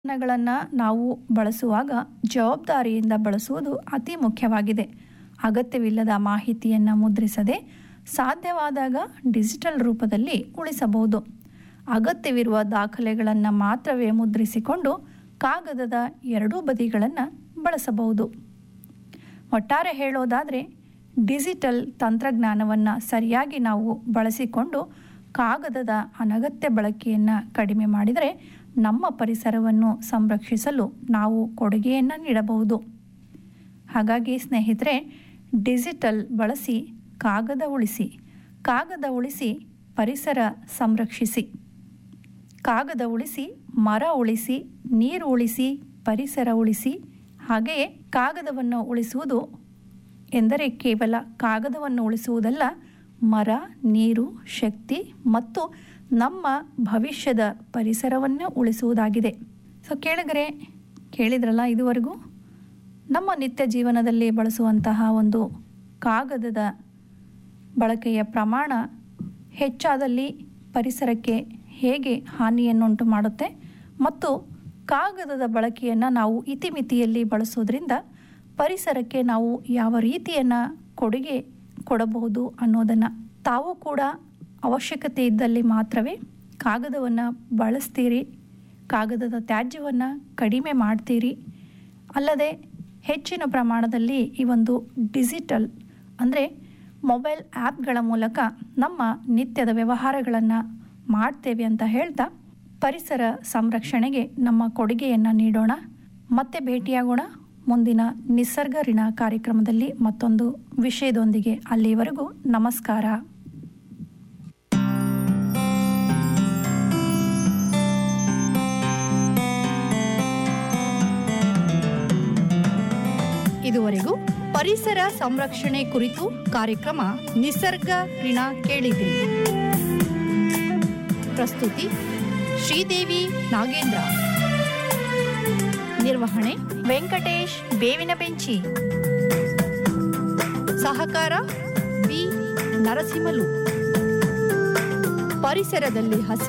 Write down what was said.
ಗಳನ್ನು ನಾವು ಬಳಸುವಾಗ ಜವಾಬ್ದಾರಿಯಿಂದ ಬಳಸುವುದು ಅತಿ ಮುಖ್ಯವಾಗಿದೆ ಅಗತ್ಯವಿಲ್ಲದ ಮಾಹಿತಿಯನ್ನು ಮುದ್ರಿಸದೆ ಸಾಧ್ಯವಾದಾಗ ಡಿಜಿಟಲ್ ರೂಪದಲ್ಲಿ ಉಳಿಸಬಹುದು ಅಗತ್ಯವಿರುವ ದಾಖಲೆಗಳನ್ನು ಮಾತ್ರವೇ ಮುದ್ರಿಸಿಕೊಂಡು ಕಾಗದದ ಎರಡೂ ಬದಿಗಳನ್ನು ಬಳಸಬಹುದು ಒಟ್ಟಾರೆ ಹೇಳೋದಾದರೆ ಡಿಜಿಟಲ್ ತಂತ್ರಜ್ಞಾನವನ್ನು ಸರಿಯಾಗಿ ನಾವು ಬಳಸಿಕೊಂಡು ಕಾಗದದ ಅನಗತ್ಯ ಬಳಕೆಯನ್ನು ಕಡಿಮೆ ಮಾಡಿದರೆ ನಮ್ಮ ಪರಿಸರವನ್ನು ಸಂರಕ್ಷಿಸಲು ನಾವು ಕೊಡುಗೆಯನ್ನು ನೀಡಬಹುದು ಹಾಗಾಗಿ ಸ್ನೇಹಿತರೆ ಡಿಜಿಟಲ್ ಬಳಸಿ ಕಾಗದ ಉಳಿಸಿ ಕಾಗದ ಉಳಿಸಿ ಪರಿಸರ ಸಂರಕ್ಷಿಸಿ ಕಾಗದ ಉಳಿಸಿ ಮರ ಉಳಿಸಿ ನೀರು ಉಳಿಸಿ ಪರಿಸರ ಉಳಿಸಿ ಹಾಗೆಯೇ ಕಾಗದವನ್ನು ಉಳಿಸುವುದು ಎಂದರೆ ಕೇವಲ ಕಾಗದವನ್ನು ಉಳಿಸುವುದಲ್ಲ ಮರ ನೀರು ಶಕ್ತಿ ಮತ್ತು ನಮ್ಮ ಭವಿಷ್ಯದ ಪರಿಸರವನ್ನು ಉಳಿಸುವುದಾಗಿದೆ ಸೊ ಕೇಳಿದರೆ ಕೇಳಿದ್ರಲ್ಲ ಇದುವರೆಗೂ ನಮ್ಮ ನಿತ್ಯ ಜೀವನದಲ್ಲಿ ಬಳಸುವಂತಹ ಒಂದು ಕಾಗದದ ಬಳಕೆಯ ಪ್ರಮಾಣ ಹೆಚ್ಚಾದಲ್ಲಿ ಪರಿಸರಕ್ಕೆ ಹೇಗೆ ಹಾನಿಯನ್ನುಂಟು ಮಾಡುತ್ತೆ ಮತ್ತು ಕಾಗದದ ಬಳಕೆಯನ್ನು ನಾವು ಇತಿಮಿತಿಯಲ್ಲಿ ಬಳಸೋದ್ರಿಂದ ಪರಿಸರಕ್ಕೆ ನಾವು ಯಾವ ರೀತಿಯನ್ನು ಕೊಡುಗೆ ಕೊಡಬಹುದು ಅನ್ನೋದನ್ನು ತಾವು ಕೂಡ ಅವಶ್ಯಕತೆ ಇದ್ದಲ್ಲಿ ಮಾತ್ರವೇ ಕಾಗದವನ್ನು ಬಳಸ್ತೀರಿ ಕಾಗದದ ತ್ಯಾಜ್ಯವನ್ನು ಕಡಿಮೆ ಮಾಡ್ತೀರಿ ಅಲ್ಲದೆ ಹೆಚ್ಚಿನ ಪ್ರಮಾಣದಲ್ಲಿ ಈ ಒಂದು ಡಿಜಿಟಲ್ ಅಂದರೆ ಮೊಬೈಲ್ ಆ್ಯಪ್ಗಳ ಮೂಲಕ ನಮ್ಮ ನಿತ್ಯದ ವ್ಯವಹಾರಗಳನ್ನು ಮಾಡ್ತೇವೆ ಅಂತ ಹೇಳ್ತಾ ಪರಿಸರ ಸಂರಕ್ಷಣೆಗೆ ನಮ್ಮ ಕೊಡುಗೆಯನ್ನು ನೀಡೋಣ ಮತ್ತೆ ಭೇಟಿಯಾಗೋಣ ಮುಂದಿನ ನಿಸರ್ಗ ಋಣ ಕಾರ್ಯಕ್ರಮದಲ್ಲಿ ಮತ್ತೊಂದು ವಿಷಯದೊಂದಿಗೆ ಅಲ್ಲಿವರೆಗೂ ನಮಸ್ಕಾರ ಇದುವರೆಗೂ ಪರಿಸರ ಸಂರಕ್ಷಣೆ ಕುರಿತು ಕಾರ್ಯಕ್ರಮ ನಿಸರ್ಗ ಋಣ ಕೇಳಿದ್ರಿ ಪ್ರಸ್ತುತಿ ಶ್ರೀದೇವಿ ನಾಗೇಂದ್ರ ನಿರ್ವಹಣೆ ವೆಂಕಟೇಶ್ ಬೇವಿನ ಬೆಂಚಿ ಸಹಕಾರ ಬಿ ನರಸಿಂಹಲು ಪರಿಸರದಲ್ಲಿ ಹಸಿ